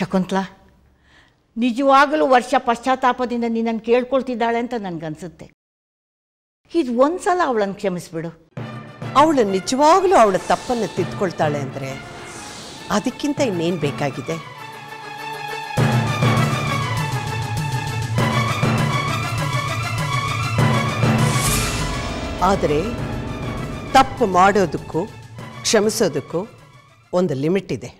ಶಕುಂತ್ಲಾ ನಿಜವಾಗಲೂ ವರ್ಷ ಪಶ್ಚಾತ್ತಾಪದಿಂದ ನಿನ್ನನ್ನು ಕೇಳ್ಕೊಳ್ತಿದ್ದಾಳೆ ಅಂತ ನನಗನ್ಸುತ್ತೆ ಇದು ಒಂದ್ಸಲ ಅವಳನ್ನು ಕ್ಷಮಿಸ್ಬಿಡು ಅವಳು ನಿಜವಾಗ್ಲೂ ಅವಳ ತಪ್ಪನ್ನು ತಿದ್ಕೊಳ್ತಾಳೆ ಅಂದರೆ ಅದಕ್ಕಿಂತ ಇನ್ನೇನು ಬೇಕಾಗಿದೆ ಆದರೆ ತಪ್ಪು ಮಾಡೋದಕ್ಕೂ ಕ್ಷಮಿಸೋದಕ್ಕೂ ಒಂದು ಲಿಮಿಟ್ ಇದೆ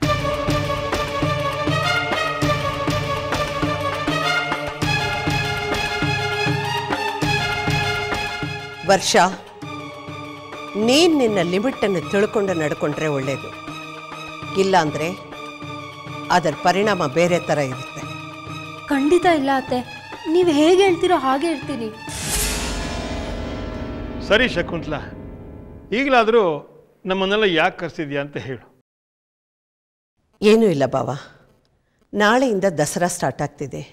ವರ್ಷ ನೀನು ನಿನ್ನ ಲಿಮಿಟನ್ನು ತಿಳ್ಕೊಂಡು ನಡ್ಕೊಂಡ್ರೆ ಒಳ್ಳೆಯದು ಇಲ್ಲಾಂದರೆ ಅದರ ಪರಿಣಾಮ ಬೇರೆ ಥರ ಇರುತ್ತೆ ಖಂಡಿತ ಇಲ್ಲ ಅತ್ತೆ ನೀವು ಹೇಗೆ ಹೇಳ್ತೀರೋ ಹಾಗೆ ಇರ್ತೀನಿ ಸರಿ ಶಕುಂತ್ಲಾ ಈಗಲಾದರೂ ನಮ್ಮನ್ನೆಲ್ಲ ಯಾಕೆ ಕರೆಸಿದ್ಯಾ ಅಂತ ಹೇಳು ಏನೂ ಇಲ್ಲ ಬಾವ ನಾಳೆಯಿಂದ ದಸರಾ ಸ್ಟಾರ್ಟ್ ಆಗ್ತಿದೆ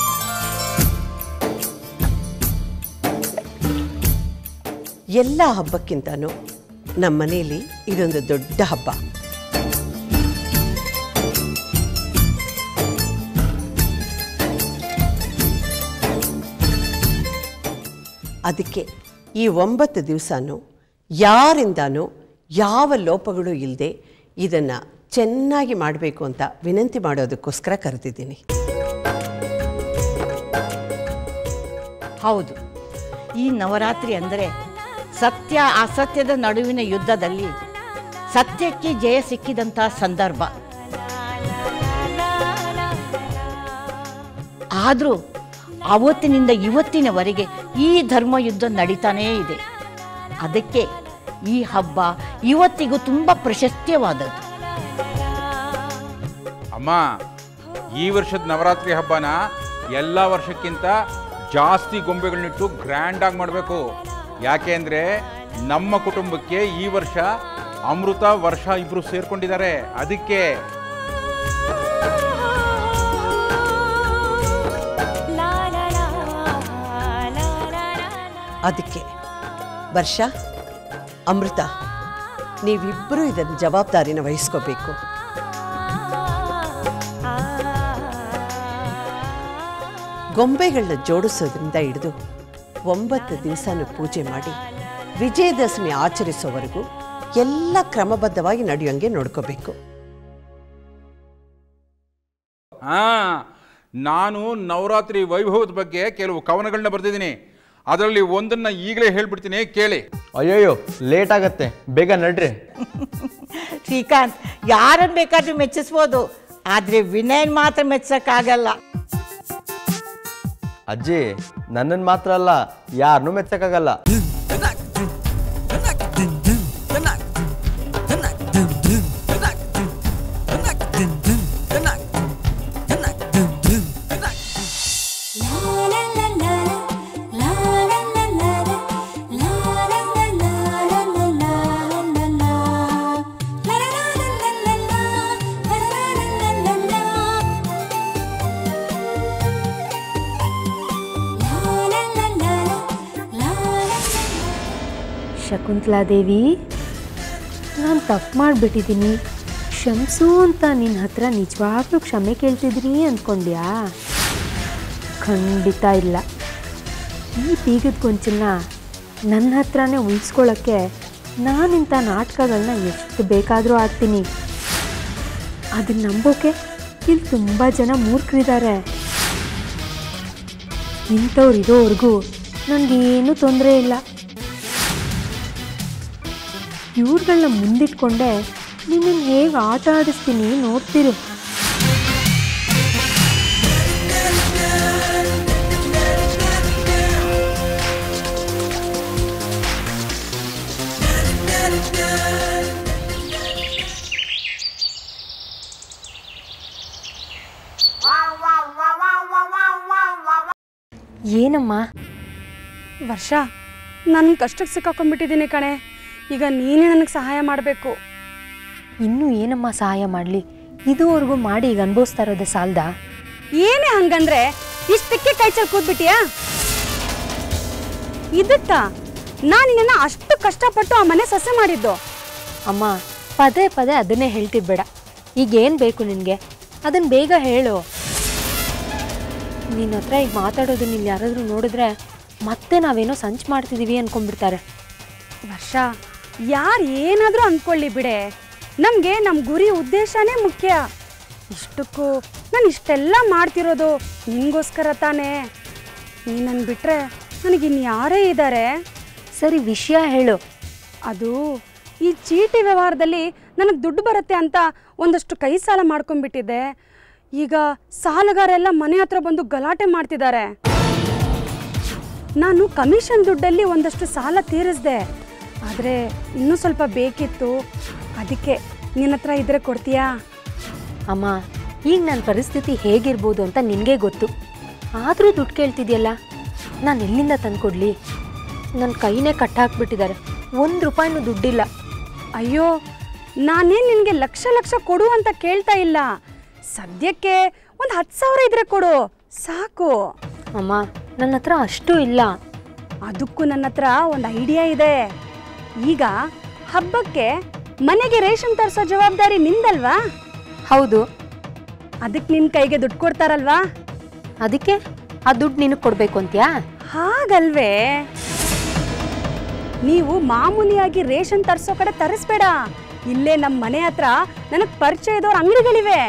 ಎಲ್ಲ ಹಬ್ಬಕ್ಕಿಂತನೂ ನಮ್ಮ ಮನೆಯಲ್ಲಿ ಇದೊಂದು ದೊಡ್ಡ ಹಬ್ಬ ಅದಕ್ಕೆ ಈ ಒಂಬತ್ತು ದಿವಸನೂ ಯಾರಿಂದನೂ ಯಾವ ಲೋಪಗಳು ಇಲ್ಲದೆ ಇದನ್ನು ಚೆನ್ನಾಗಿ ಮಾಡಬೇಕು ಅಂತ ವಿನಂತಿ ಮಾಡೋದಕ್ಕೋಸ್ಕರ ಕರೆದಿದ್ದೀನಿ ಹೌದು ಈ ನವರಾತ್ರಿ ಅಂದರೆ ಸತ್ಯ ಅಸತ್ಯದ ನಡುವಿನ ಯುದ್ಧದಲ್ಲಿ ಸತ್ಯಕ್ಕೆ ಜಯ ಸಿಕ್ಕಿದಂಥ ಸಂದರ್ಭ ಆದರೂ ಅವತ್ತಿನಿಂದ ಇವತ್ತಿನವರೆಗೆ ಈ ಧರ್ಮ ಯುದ್ಧ ನಡೀತಾನೇ ಇದೆ ಅದಕ್ಕೆ ಈ ಹಬ್ಬ ಇವತ್ತಿಗೂ ತುಂಬ ಪ್ರಶಸ್ತ್ಯವಾದದ್ದು ಅಮ್ಮ ಈ ವರ್ಷದ ನವರಾತ್ರಿ ಹಬ್ಬನ ಎಲ್ಲ ವರ್ಷಕ್ಕಿಂತ ಜಾಸ್ತಿ ಗೊಂಬೆಗಳನ್ನಿಟ್ಟು ಗ್ರ್ಯಾಂಡಾಗಿ ಮಾಡಬೇಕು ಯಾಕೆ ಅಂದರೆ ನಮ್ಮ ಕುಟುಂಬಕ್ಕೆ ಈ ವರ್ಷ ಅಮೃತ ವರ್ಷ ಇಬ್ಬರು ಸೇರ್ಕೊಂಡಿದ್ದಾರೆ ಅದಕ್ಕೆ ಅದಕ್ಕೆ ವರ್ಷ ಅಮೃತ ನೀವಿಬ್ಬರೂ ಇದನ್ನು ಜವಾಬ್ದಾರಿನ ವಹಿಸ್ಕೋಬೇಕು ಗೊಂಬೆಗಳನ್ನ ಜೋಡಿಸೋದ್ರಿಂದ ಹಿಡಿದು ಒಂಬತ್ತು ದಿವಸನೂ ಪೂಜೆ ಮಾಡಿ ವಿಜಯದಶಮಿ ಆಚರಿಸೋವರೆಗೂ ಎಲ್ಲ ಕ್ರಮಬದ್ಧವಾಗಿ ನಡೆಯೋಂಗೆ ನೋಡ್ಕೋಬೇಕು ಹಾ ನಾನು ನವರಾತ್ರಿ ವೈಭವದ ಬಗ್ಗೆ ಕೆಲವು ಕವನಗಳನ್ನ ಬರೆದಿದ್ದೀನಿ ಅದರಲ್ಲಿ ಒಂದನ್ನು ಈಗಲೇ ಹೇಳ್ಬಿಡ್ತೀನಿ ಕೇಳಿ ಅಯ್ಯಯ್ಯೋ ಲೇಟ್ ಆಗತ್ತೆ ಬೇಗ ನಡ್ರಿ ಶ್ರೀಕಾಂತ್ ಯಾರನ್ನು ಬೇಕಾದ್ರೂ ಮೆಚ್ಚಿಸ್ಬೋದು ಆದರೆ ವಿನಯನ್ ಮಾತ್ರ ಮೆಚ್ಚಕ್ಕಾಗಲ್ಲ ಅಜ್ಜಿ ನನ್ನನ್ನು ಮಾತ್ರ ಅಲ್ಲ ಯಾರನ್ನೂ ಮೆಚ್ಚಕ್ಕಾಗಲ್ಲ ಶಕುಂತಲಾದೇವಿ ನಾನು ತಪ್ಪು ಮಾಡಿಬಿಟ್ಟಿದ್ದೀನಿ ಕ್ಷಮಿಸು ಅಂತ ನಿನ್ನ ಹತ್ರ ನಿಜವಾಗ್ಲೂ ಕ್ಷಮೆ ಕೇಳ್ತಿದ್ದೀನಿ ಅಂದ್ಕೊಂಡ್ಯಾ ಖಂಡಿತ ಇಲ್ಲ ಈ ಬೀಗದ ಗೊಂಚಲನ್ನ ನನ್ನ ಹತ್ರನೇ ಉಳಿಸ್ಕೊಳ್ಳೋಕ್ಕೆ ನಾನಿಂಥ ನಾಟಕಗಳನ್ನ ಎಷ್ಟು ಬೇಕಾದರೂ ಆಡ್ತೀನಿ ಅದನ್ನ ನಂಬೋಕೆ ಇಲ್ಲಿ ತುಂಬ ಜನ ಮೂರ್ಖರಿದ್ದಾರೆ ಇಂಥವ್ರು ಇರೋವರೆಗೂ ನನಗೇನೂ ತೊಂದರೆ ಇಲ್ಲ ಇವ್ರುಗಳನ್ನ ಮುಂದಿಟ್ಕೊಂಡೆ ನಿನ್ನನ್ನು ಹೇಗೆ ಆಟ ಆಡಿಸ್ತೀನಿ ನೋಡ್ತಿರು ಏನಮ್ಮ ವರ್ಷ ನನ್ನ ಕಷ್ಟಕ್ಕೆ ಸಿಕ್ಕಾಕೊಂಡ್ಬಿಟ್ಟಿದ್ದೀನಿ ಕಣೆ ಈಗ ನೀನೇ ನನಗೆ ಸಹಾಯ ಮಾಡಬೇಕು ಇನ್ನೂ ಏನಮ್ಮ ಸಹಾಯ ಮಾಡಲಿ ಇದುವರೆಗೂ ಮಾಡಿ ಈಗ ಅನುಭವಿಸ್ತಾ ಇರೋದೇ ಸಾಲ್ದಾ ಏನೇ ಹಂಗಂದ್ರೆ ಇಷ್ಟಕ್ಕೆ ಕೈ ಚಲ್ ಕೂತ್ಬಿಟ್ಟಿಯಾ ಇದಕ್ಕ ನಾನು ನಿನ್ನ ಅಷ್ಟು ಕಷ್ಟಪಟ್ಟು ಆ ಮನೆ ಸೊಸೆ ಮಾಡಿದ್ದು ಅಮ್ಮ ಪದೇ ಪದೇ ಅದನ್ನೇ ಹೇಳ್ತಿರ್ಬೇಡ ಈಗ ಏನು ಬೇಕು ನಿನಗೆ ಅದನ್ನು ಬೇಗ ಹೇಳು ನಿನ್ನ ಹತ್ರ ಈಗ ಮಾತಾಡೋದು ನೀನು ಯಾರಾದರೂ ನೋಡಿದ್ರೆ ಮತ್ತೆ ನಾವೇನೋ ಸಂಚು ಮಾಡ್ತಿದ್ದೀವಿ ಅನ್ಕೊಂಡ್ಬಿಡ್ತಾರೆ ವರ್ಷ ಯಾರು ಏನಾದರೂ ಅಂದ್ಕೊಳ್ಳಿ ಬಿಡೆ ನಮಗೆ ನಮ್ಮ ಗುರಿ ಉದ್ದೇಶನೇ ಮುಖ್ಯ ಇಷ್ಟಕ್ಕೂ ನಾನು ಇಷ್ಟೆಲ್ಲ ಮಾಡ್ತಿರೋದು ನಿನಗೋಸ್ಕರ ತಾನೇ ನೀನನ್ನು ಬಿಟ್ಟರೆ ನನಗಿನ್ಯಾರೇ ಇದ್ದಾರೆ ಸರಿ ವಿಷಯ ಹೇಳು ಅದು ಈ ಚೀಟಿ ವ್ಯವಹಾರದಲ್ಲಿ ನನಗೆ ದುಡ್ಡು ಬರುತ್ತೆ ಅಂತ ಒಂದಷ್ಟು ಕೈ ಸಾಲ ಮಾಡ್ಕೊಂಡ್ಬಿಟ್ಟಿದ್ದೆ ಈಗ ಸಾಲಗಾರೆಲ್ಲ ಮನೆ ಹತ್ರ ಬಂದು ಗಲಾಟೆ ಮಾಡ್ತಿದ್ದಾರೆ ನಾನು ಕಮಿಷನ್ ದುಡ್ಡಲ್ಲಿ ಒಂದಷ್ಟು ಸಾಲ ತೀರಿಸ್ದೆ ಆದರೆ ಇನ್ನೂ ಸ್ವಲ್ಪ ಬೇಕಿತ್ತು ಅದಕ್ಕೆ ನಿನ್ನ ಹತ್ರ ಇದ್ರೆ ಕೊಡ್ತೀಯಾ ಅಮ್ಮ ಈಗ ನನ್ನ ಪರಿಸ್ಥಿತಿ ಹೇಗಿರ್ಬೋದು ಅಂತ ನಿನಗೆ ಗೊತ್ತು ಆದರೂ ದುಡ್ಡು ಕೇಳ್ತಿದ್ಯಲ್ಲ ನಾನು ಎಲ್ಲಿಂದ ತಂದ್ಕೊಡ್ಲಿ ನನ್ನ ಕೈನೇ ಕಟ್ಟಾಕ್ಬಿಟ್ಟಿದ್ದಾರೆ ಒಂದು ರೂಪಾಯಿನೂ ದುಡ್ಡಿಲ್ಲ ಅಯ್ಯೋ ನಾನೇನು ನಿನಗೆ ಲಕ್ಷ ಲಕ್ಷ ಕೊಡು ಅಂತ ಕೇಳ್ತಾ ಇಲ್ಲ ಸದ್ಯಕ್ಕೆ ಒಂದು ಹತ್ತು ಸಾವಿರ ಇದ್ರೆ ಕೊಡು ಸಾಕು ಅಮ್ಮ ನನ್ನ ಹತ್ರ ಅಷ್ಟೂ ಇಲ್ಲ ಅದಕ್ಕೂ ನನ್ನ ಹತ್ರ ಒಂದು ಐಡಿಯಾ ಇದೆ ಈಗ ಹಬ್ಬಕ್ಕೆ ಮನೆಗೆ ರೇಷನ್ ತರಿಸೋ ಜವಾಬ್ದಾರಿ ನಿಂದಲ್ವಾ ಹೌದು ಅದಕ್ಕೆ ನಿನ್ನ ಕೈಗೆ ದುಡ್ಡು ಕೊಡ್ತಾರಲ್ವಾ ಅದಕ್ಕೆ ಆ ದುಡ್ಡು ನಿನಗೆ ಕೊಡಬೇಕು ಅಂತ್ಯಾ ಹಾಗಲ್ವೇ ನೀವು ಮಾಮೂಲಿಯಾಗಿ ರೇಷನ್ ತರಿಸೋ ಕಡೆ ತರಿಸ್ಬೇಡ ಇಲ್ಲೇ ನಮ್ಮ ಮನೆ ಹತ್ರ ನನಗೆ ಪರಿಚಯದವ್ರ ಅಂಗಡಿಗಳಿವೆ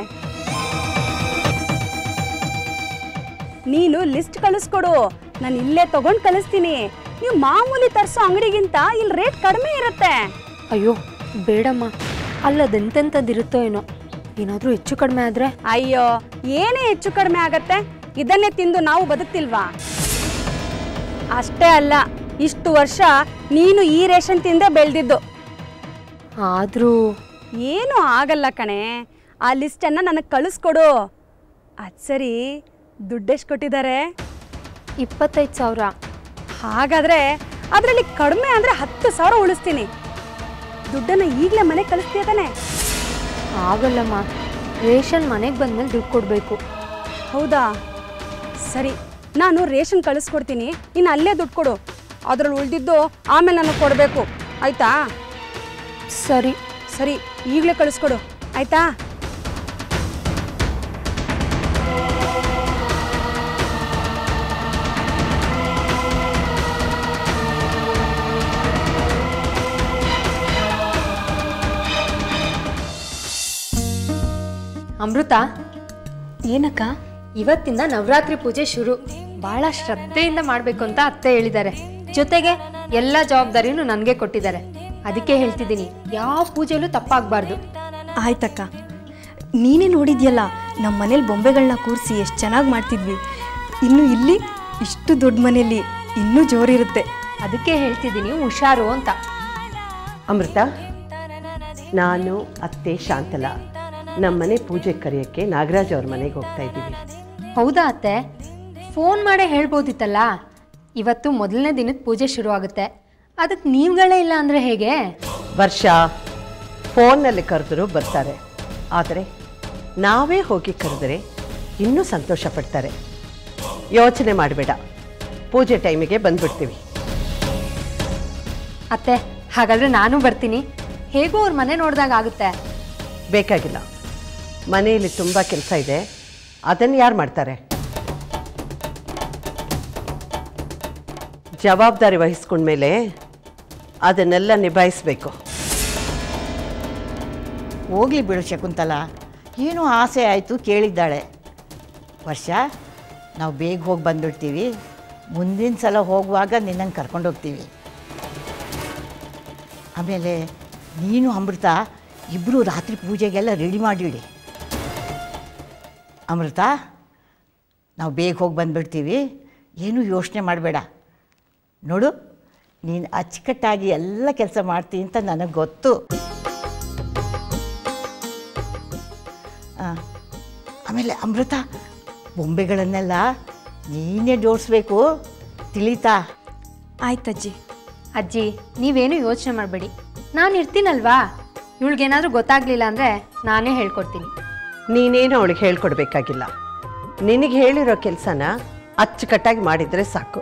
ನೀನು ಲಿಸ್ಟ್ ಕಳಿಸ್ಕೊಡು ನಾನು ಇಲ್ಲೇ ತಗೊಂಡು ಕಳಿಸ್ತೀನಿ ನೀವು ಮಾಮೂಲಿ ತರಿಸೋ ಅಂಗಡಿಗಿಂತ ಇಲ್ಲಿ ರೇಟ್ ಕಡಿಮೆ ಇರುತ್ತೆ ಅಯ್ಯೋ ಬೇಡಮ್ಮ ಅಲ್ಲದೆಂತೆಂಥದ್ದಿರುತ್ತೋ ಏನೋ ಏನಾದರೂ ಹೆಚ್ಚು ಕಡಿಮೆ ಆದರೆ ಅಯ್ಯೋ ಏನೇ ಹೆಚ್ಚು ಕಡಿಮೆ ಆಗತ್ತೆ ಇದನ್ನೇ ತಿಂದು ನಾವು ಬದುಕ್ತಿಲ್ವಾ ಅಷ್ಟೇ ಅಲ್ಲ ಇಷ್ಟು ವರ್ಷ ನೀನು ಈ ರೇಷನ್ ತಿಂದೇ ಬೆಳೆದಿದ್ದು ಆದರೂ ಏನೂ ಆಗಲ್ಲ ಕಣೆ ಆ ಲಿಸ್ಟನ್ನು ನನಗೆ ಕಳಿಸ್ಕೊಡು ಅದು ಸರಿ ದುಡ್ಡೆಷ್ಟು ಕೊಟ್ಟಿದ್ದಾರೆ ಇಪ್ಪತ್ತೈದು ಸಾವಿರ ಹಾಗಾದರೆ ಅದರಲ್ಲಿ ಕಡಿಮೆ ಅಂದರೆ ಹತ್ತು ಸಾವಿರ ಉಳಿಸ್ತೀನಿ ದುಡ್ಡನ್ನು ಈಗಲೇ ಮನೆಗೆ ಕಳಿಸ್ತೀಯ ತಾನೆ ಆಗಲ್ಲಮ್ಮ ರೇಷನ್ ಮನೆಗೆ ಬಂದಮೇಲೆ ದುಡ್ಡು ಕೊಡಬೇಕು ಹೌದಾ ಸರಿ ನಾನು ರೇಷನ್ ಕಳಿಸ್ಕೊಡ್ತೀನಿ ಇನ್ನು ಅಲ್ಲೇ ದುಡ್ಡು ಕೊಡು ಅದ್ರಲ್ಲಿ ಉಳಿದಿದ್ದು ಆಮೇಲೆ ನನಗೆ ಕೊಡಬೇಕು ಆಯ್ತಾ ಸರಿ ಸರಿ ಈಗಲೇ ಕಳಿಸ್ಕೊಡು ಆಯ್ತಾ ಅಮೃತ ಏನಕ್ಕ ಇವತ್ತಿಂದ ನವರಾತ್ರಿ ಪೂಜೆ ಶುರು ಬಹಳ ಶ್ರದ್ಧೆಯಿಂದ ಮಾಡಬೇಕು ಅಂತ ಅತ್ತೆ ಹೇಳಿದ್ದಾರೆ ಜೊತೆಗೆ ಎಲ್ಲ ಜವಾಬ್ದಾರಿನೂ ನನಗೆ ಕೊಟ್ಟಿದ್ದಾರೆ ಅದಕ್ಕೆ ಹೇಳ್ತಿದ್ದೀನಿ ಯಾವ ಪೂಜೆಯಲ್ಲೂ ತಪ್ಪಾಗಬಾರ್ದು ಆಯ್ತಕ್ಕ ನೀನೇ ನೋಡಿದ್ಯಲ್ಲ ನಮ್ಮ ಮನೇಲಿ ಬೊಂಬೆಗಳನ್ನ ಕೂರಿಸಿ ಎಷ್ಟು ಚೆನ್ನಾಗಿ ಮಾಡ್ತಿದ್ವಿ ಇನ್ನು ಇಲ್ಲಿ ಇಷ್ಟು ದೊಡ್ಡ ಮನೇಲಿ ಇನ್ನೂ ಜೋರಿರುತ್ತೆ ಅದಕ್ಕೆ ಹೇಳ್ತಿದ್ದೀನಿ ಹುಷಾರು ಅಂತ ಅಮೃತ ನಾನು ಅತ್ತೆ ಶಾಂತಲ ನಮ್ಮನೆ ಪೂಜೆ ಕರೆಯೋಕ್ಕೆ ನಾಗರಾಜ್ ಅವ್ರ ಮನೆಗೆ ಹೋಗ್ತಾ ಇದ್ದೀವಿ ಹೌದಾ ಅತ್ತೆ ಫೋನ್ ಮಾಡೇ ಹೇಳ್ಬೋದಿತ್ತಲ್ಲ ಇವತ್ತು ಮೊದಲನೇ ದಿನದ ಪೂಜೆ ಶುರು ಆಗುತ್ತೆ ಅದಕ್ಕೆ ನೀವುಗಳೇ ಇಲ್ಲ ಅಂದರೆ ಹೇಗೆ ವರ್ಷ ಫೋನ್ನಲ್ಲಿ ಕರೆದರೂ ಬರ್ತಾರೆ ಆದರೆ ನಾವೇ ಹೋಗಿ ಕರೆದರೆ ಇನ್ನೂ ಸಂತೋಷ ಪಡ್ತಾರೆ ಯೋಚನೆ ಮಾಡಬೇಡ ಪೂಜೆ ಟೈಮಿಗೆ ಬಂದ್ಬಿಡ್ತೀವಿ ಅತ್ತೆ ಹಾಗಾದ್ರೆ ನಾನು ಬರ್ತೀನಿ ಹೇಗೂ ಅವ್ರ ಮನೆ ನೋಡಿದಾಗ ಆಗುತ್ತೆ ಬೇಕಾಗಿಲ್ಲ ಮನೆಯಲ್ಲಿ ತುಂಬ ಕೆಲಸ ಇದೆ ಅದನ್ನು ಯಾರು ಮಾಡ್ತಾರೆ ಜವಾಬ್ದಾರಿ ವಹಿಸ್ಕೊಂಡ್ಮೇಲೆ ಅದನ್ನೆಲ್ಲ ನಿಭಾಯಿಸಬೇಕು ಹೋಗ್ಲಿ ಬಿಡು ಶಕುಂತಲ ಏನೋ ಆಸೆ ಆಯಿತು ಕೇಳಿದ್ದಾಳೆ ವರ್ಷ ನಾವು ಬೇಗ ಹೋಗಿ ಬಂದ್ಬಿಡ್ತೀವಿ ಮುಂದಿನ ಸಲ ಹೋಗುವಾಗ ನಿನ್ನನ್ನು ಕರ್ಕೊಂಡು ಹೋಗ್ತೀವಿ ಆಮೇಲೆ ನೀನು ಅಮೃತ ಇಬ್ಬರು ರಾತ್ರಿ ಪೂಜೆಗೆಲ್ಲ ರೆಡಿ ಮಾಡಿಡಿ ಅಮೃತ ನಾವು ಬೇಗ ಹೋಗಿ ಬಂದ್ಬಿಡ್ತೀವಿ ಏನೂ ಯೋಚನೆ ಮಾಡಬೇಡ ನೋಡು ನೀನು ಅಚ್ಚುಕಟ್ಟಾಗಿ ಎಲ್ಲ ಕೆಲಸ ಮಾಡ್ತೀನಿ ಅಂತ ನನಗೆ ಗೊತ್ತು ಆ, ಆಮೇಲೆ ಅಮೃತ ಬೊಂಬೆಗಳನ್ನೆಲ್ಲ ನೀನೇ ಜೋಡಿಸ್ಬೇಕು ತಿಳಿತಾ ಆಯ್ತಜ್ಜಿ ಅಜ್ಜಿ ನೀವೇನು ಯೋಚನೆ ಮಾಡಬೇಡಿ ನಾನು ಇರ್ತೀನಲ್ವಾ ಇವಳಿಗೇನಾದ್ರೂ ಗೊತ್ತಾಗ್ಲಿಲ್ಲ ಅಂದರೆ ನಾನೇ ಹೇಳ್ಕೊಡ್ತೀನಿ ನೀನೇನು ಅವಳಿಗೆ ಹೇಳ್ಕೊಡ್ಬೇಕಾಗಿಲ್ಲ ನಿನಗೆ ಹೇಳಿರೋ ಕೆಲಸನ ಅಚ್ಚುಕಟ್ಟಾಗಿ ಮಾಡಿದರೆ ಸಾಕು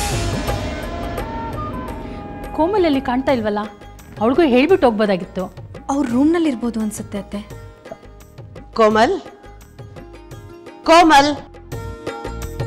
ಕೋಮಲಲ್ಲಿ ಕಾಣ್ತಾ ಇಲ್ವಲ್ಲ ಅವಳಿಗೂ ಹೇಳ್ಬಿಟ್ಟು ಹೋಗ್ಬೋದಾಗಿತ್ತು ಅವ್ರ ರೂಮ್ನಲ್ಲಿ ಇರ್ಬೋದು ಅನ್ಸುತ್ತೆ ಅತ್ತೆ ಕೋಮಲ್ ಕೋಮಲ್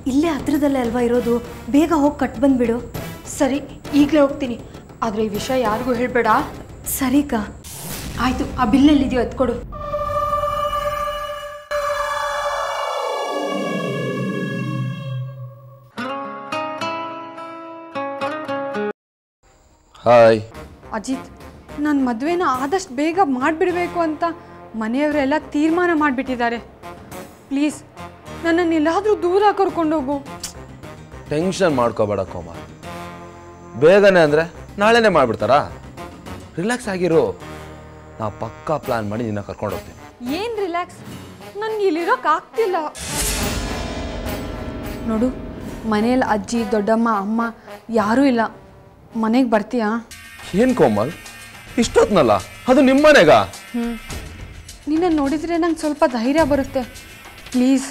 ಇಲ್ಲೇ ಹತ್ರದಲ್ಲೇ ಅಲ್ವಾ ಇರೋದು ಬೇಗ ಹೋಗಿ ಕಟ್ ಬಂದ್ಬಿಡು ಸರಿ ಈಗಲೇ ಹೋಗ್ತೀನಿ ಆದರೆ ಈ ವಿಷಯ ಯಾರಿಗೂ ಹೇಳಬೇಡ ಸರಿಕಾ ಆಯಿತು ಆ ಬಿಲ್ಲೆಲ್ಲಿದೆಯೋ ಎತ್ಕೊಡು ಹಾಯ್ ಅಜಿತ್ ನನ್ನ ಮದುವೆನ ಆದಷ್ಟು ಬೇಗ ಮಾಡಿಬಿಡಬೇಕು ಅಂತ ಮನೆಯವರೆಲ್ಲ ತೀರ್ಮಾನ ಮಾಡಿಬಿಟ್ಟಿದ್ದಾರೆ ಪ್ಲೀಸ್ ನನ್ನನ್ನು ಎಲ್ಲಾದರೂ ದೂರ ಕರ್ಕೊಂಡೋಗು ಟೆನ್ಷನ್ ಮಾಡ್ಕೋಬೇಡ ಕೋಮಲ್ ಬೇಗನೆ ಅಂದರೆ ನಾಳೆನೇ ಮಾಡಿಬಿಡ್ತಾರಾ ರಿಲ್ಯಾಕ್ಸ್ ಆಗಿರು ನಾ ಪಕ್ಕಾ ಪ್ಲ್ಯಾನ್ ಮಾಡಿ ನಿನ್ನ ಕರ್ಕೊಂಡು ಹೋಗ್ತೀನಿ ಏನು ರಿಲ್ಯಾಕ್ಸ್ ನನಗೆ ಇಲ್ಲಿರೋಕೆ ಆಗ್ತಿಲ್ಲ ನೋಡು ಮನೇಲಿ ಅಜ್ಜಿ ದೊಡ್ಡಮ್ಮ ಅಮ್ಮ ಯಾರೂ ಇಲ್ಲ ಮನೆಗೆ ಬರ್ತೀಯಾ ಏನು ಕೋಮಲ್ ಇಷ್ಟೊತ್ನಲ್ಲ ಅದು ನಿಮ್ಮನೆಗಾ ಹ್ಞೂ ನಿನ್ನ ನೋಡಿದರೆ ನಂಗೆ ಸ್ವಲ್ಪ ಧೈರ್ಯ ಬರುತ್ತೆ ಪ್ಲೀಸ್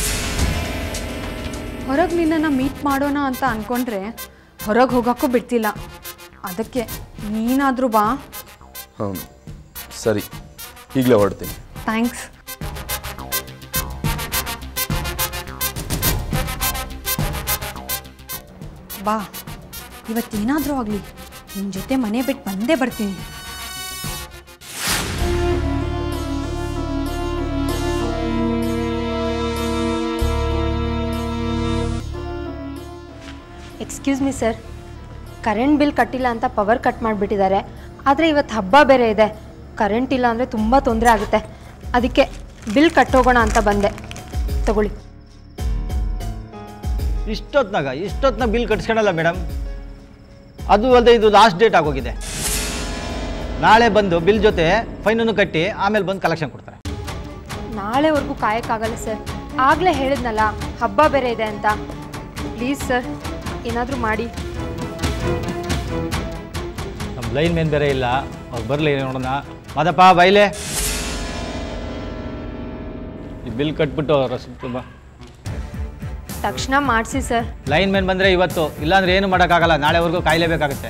ಹೊರಗೆ ನಿನ್ನನ್ನು ಮೀಟ್ ಮಾಡೋಣ ಅಂತ ಅಂದ್ಕೊಂಡ್ರೆ ಹೊರಗೆ ಹೋಗೋಕ್ಕೂ ಬಿಡ್ತಿಲ್ಲ ಅದಕ್ಕೆ ನೀನಾದರೂ ಬಾ ಹ್ಞೂ ಸರಿ ಈಗಲೇ ಹೊರಡ್ತೀನಿ ಥ್ಯಾಂಕ್ಸ್ ಬಾ ಇವತ್ತೇನಾದರೂ ಆಗಲಿ ನಿನ್ನ ಜೊತೆ ಮನೆ ಬಿಟ್ಟು ಬಂದೇ ಬರ್ತೀನಿ excuse me sir current bill ಕಟ್ಟಿಲ್ಲ ಅಂತ ಪವರ್ ಕಟ್ ಮಾಡಿಬಿಟ್ಟಿದ್ದಾರೆ ಆದರೆ ಇವತ್ತು ಹಬ್ಬ ಬೇರೆ ಇದೆ ಕರೆಂಟ್ ಇಲ್ಲ ಅಂದರೆ ತುಂಬ ತೊಂದರೆ ಆಗುತ್ತೆ ಅದಕ್ಕೆ ಬಿಲ್ ಕಟ್ಟೋಗೋಣ ಅಂತ ಬಂದೆ ತಗೊಳ್ಳಿ ಇಷ್ಟೊತ್ನಾಗ ಇಷ್ಟೊತ್ನಾಗ ಬಿಲ್ ಕಟ್ಸ್ಕೊಳಲ್ಲ ಮೇಡಮ್ ಅದು ಅಲ್ಲದೆ ಇದು ಲಾಸ್ಟ್ ಡೇಟ್ ಆಗೋಗಿದೆ ನಾಳೆ ಬಂದು ಬಿಲ್ ಜೊತೆ ಫೈನನ್ನು ಕಟ್ಟಿ ಆಮೇಲೆ ಬಂದು ಕಲೆಕ್ಷನ್ ಕೊಡ್ತಾರೆ ನಾಳೆವರೆಗೂ ಕಾಯಕ್ಕಾಗಲ್ಲ ಸರ್ ಆಗಲೇ ಹೇಳಿದ್ನಲ್ಲ ಹಬ್ಬ ಬೇರೆ ಇದೆ ಅಂತ ಪ್ಲೀಸ್ ಸರ್ ಏನಾದರೂ ಮಾಡಿ ನಮ್ಮ ಲೈನ್ ಮೇನ್ ಬೇರೆ ಇಲ್ಲ ಅವ್ರು ಬರಲಿ ನೋಡೋಣ ಮಾದಪ್ಪ ಬೈಲೆ ಈ ಬಿಲ್ ಕಟ್ಬಿಟ್ಟು ರಸ ತುಂಬ ತಕ್ಷಣ ಮಾಡಿಸಿ ಸರ್ ಲೈನ್ ಮೇನ್ ಬಂದರೆ ಇವತ್ತು ಇಲ್ಲಾಂದ್ರೆ ಏನು ಮಾಡೋಕ್ಕಾಗಲ್ಲ ನಾಳೆವರೆಗೂ ಕಾಯಲೇಬೇಕಾಗುತ್ತೆ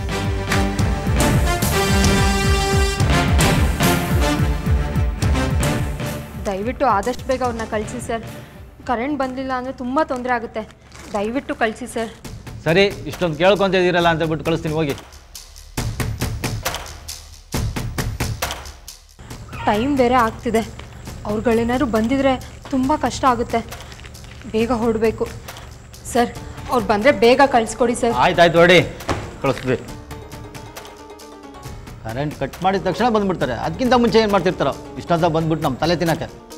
ದಯವಿಟ್ಟು ಆದಷ್ಟು ಬೇಗ ಅವ್ರನ್ನ ಕಳಿಸಿ ಸರ್ ಕರೆಂಟ್ ಬಂದಿಲ್ಲ ಅಂದರೆ ತುಂಬ ತೊಂದರೆ ಆಗುತ್ತೆ ದಯವಿಟ್ಟು ಕಳಿಸಿ ಸರ್ ಸರಿ ಇಷ್ಟೊಂದು ಕೇಳ್ಕೊಂತ ಇದ್ದೀರಲ್ಲ ಅಂತ ಬಿಟ್ಟು ಕಳಿಸ್ತೀನಿ ಹೋಗಿ ಟೈಮ್ ಬೇರೆ ಆಗ್ತಿದೆ ಅವ್ರುಗಳೇನಾದ್ರು ಬಂದಿದ್ರೆ ತುಂಬ ಕಷ್ಟ ಆಗುತ್ತೆ ಬೇಗ ಹೊರಡಬೇಕು ಸರ್ ಅವ್ರು ಬಂದರೆ ಬೇಗ ಕಳಿಸ್ಕೊಡಿ ಸರ್ ಆಯ್ತು ಆಯ್ತು ಹೊಡಿ ಕಳಿಸ್ತೀವಿ ಕರೆಂಟ್ ಕಟ್ ಮಾಡಿದ ತಕ್ಷಣ ಬಂದ್ಬಿಡ್ತಾರೆ ಅದಕ್ಕಿಂತ ಮುಂಚೆ ಏನು ಮಾಡ್ತಿರ್ತಾರೋ ಇಷ್ಟೊತ್ತ ಬಂದ್ಬಿಟ್ಟು ನಮ್ಮ ತಲೆ ತಿನ್ನಕ್ಕೆ